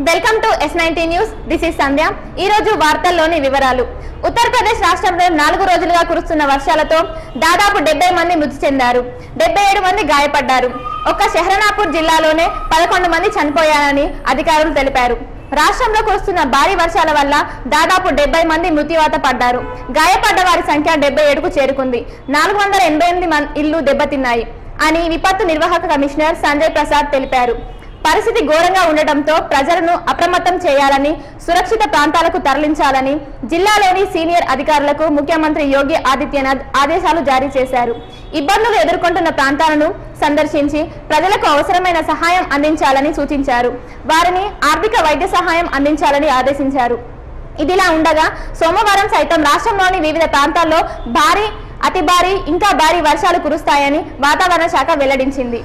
welcome to S ninety news this is Sandhya ఈ రోజు వార్తల్లోని వివరాలు ఉత్తరప్రదేశ్ రాష్ట్రంలో నాలుగు రోజులుగా కురుస్తున్న వర్షాలతో దాదాపు డెబ్బై మంది మృతి చెందారు డెబ్బై ఏడు మంది గాయపడ్డారు ఒక్క షెహ్రనాపూర్ జిల్లాలోనే పదకొండు మంది చనిపోయారని అధికారులు తెలిపారు రాష్ట్రంలో కురుస్తున్న భారీ వర్షాల వల్ల దాదాపు డెబ్బై మంది మృత్యువాత పడ్డారు గాయపడ్డ వారి సంఖ్య డెబ్బై ఏడుకు చేరుకుంది నాలుగు వందల ఎనభై ఎనిమిది మం- ఇళ్లు దెబ్బతిన్నాయి అని విపత్తు నిర్వాహక కమిషనర్ సంజయ్ ప్రసాద్ తెలిపారు పరిస్థితి ఘోరంగా ఉండటంతో ప్రజలను అప్రమత్తం చేయాలని సురక్షిత ప్రాంతాలకు తరలించాలని జిల్లాలోని సీనియర్ అధికారులకు ముఖ్యమంత్రి యోగి ఆదిత్యనాథ్ ఆదేశాలు జారీ చేశారు ఇబ్బందులు ఎదుర్కొంటున్న ప్రాంతాలను సందర్శించి ప్రజలకు అవసరమైన సహాయం అందించాలని సూచించారు వారిని ఆర్థిక వైద్య సహాయం అందించాలని ఆదేశించారు ఇదిలా ఉండగా సోమవారం సైతం రాష్ట్రంలోని వివిధ ప్రాంతాల్లో భారీ అతి భారీ ఇంకా భారీ వర్షాలు కురుస్తాయని వాతావరణ శాఖ వెల్లడించింది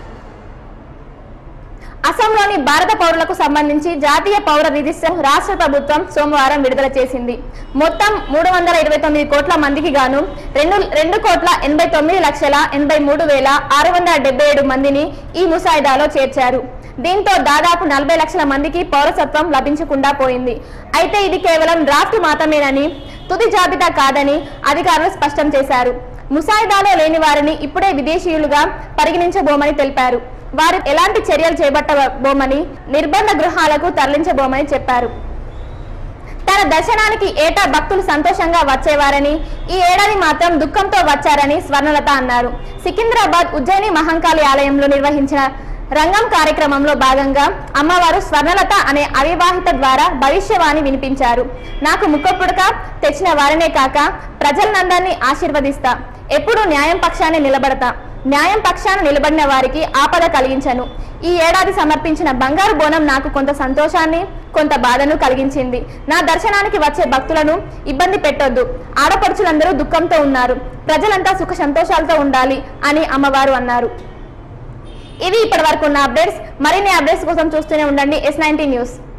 అసోంలోని భారత పౌరులకు సంబంధించి జాతీయ పౌర రిజిస్టర్ రాష్ట్ర ప్రభుత్వం సోమవారం విడుదల చేసింది మొత్తం మూడు వందల ఇరవై తొమ్మిది కోట్ల మందికి గాను రెండు రెండు కోట్ల ఎనభై తొమ్మిది లక్షల ఎనభై మూడు వేల ఆరు వందల డెబ్బై ఏడు మందిని ఈ ముసాయిదాలో చేర్చారు దీంతో దాదాపు నలభై లక్షల మందికి పౌరసత్వం లభించకుండా పోయింది అయితే ఇది కేవలం డ్రాఫ్ట్ మాత్రమేనని తుది జాబితా కాదని అధికారులు స్పష్టం చేశారు ముసాయిదాలో లేని వారిని ఇప్పుడే విదేశీయులుగా పరిగణించబోమని తెలిపారు వారు ఎలాంటి చర్యలు చేపట్టబోమని నిర్బంధ గృహాలకు తరలించబోమని చెప్పారు తన దర్శనానికి ఏటా భక్తులు సంతోషంగా వచ్చేవారని ఈ ఏడాది మాత్రం దుఃఖంతో వచ్చారని స్వర్ణలత అన్నారు సికింద్రాబాద్ ఉజ్జయిని మహంకాళి ఆలయంలో నిర్వహించిన రంగం కార్యక్రమంలో భాగంగా అమ్మవారు స్వర్ణలత అనే అవివాహిత ద్వారా భవిష్యవాణి వినిపించారు నాకు ముఖపుడక తెచ్చిన వారినే కాక ప్రజలనందరినీ ఆశీర్వదిస్తా ఎప్పుడూ న్యాయం పక్షాన్ని నిలబడతా న్యాయం పక్షాన నిలబడిన వారికి ఆపద కలిగించను ఈ ఏడాది సమర్పించిన బంగారు బోనం నాకు కొంత సంతోషాన్ని కొంత బాధను కలిగించింది నా దర్శనానికి వచ్చే భక్తులను ఇబ్బంది పెట్టొద్దు ఆడపడుచులందరూ దుఃఖంతో ఉన్నారు ప్రజలంతా సుఖ సంతోషాలతో ఉండాలి అని అమ్మవారు అన్నారు ఇవి ఇప్పటి వరకు ఉన్న అప్డేట్స్ మరిన్ని అప్డేట్స్ కోసం చూస్తూనే ఉండండి ఎస్ నైన్టీ న్యూస్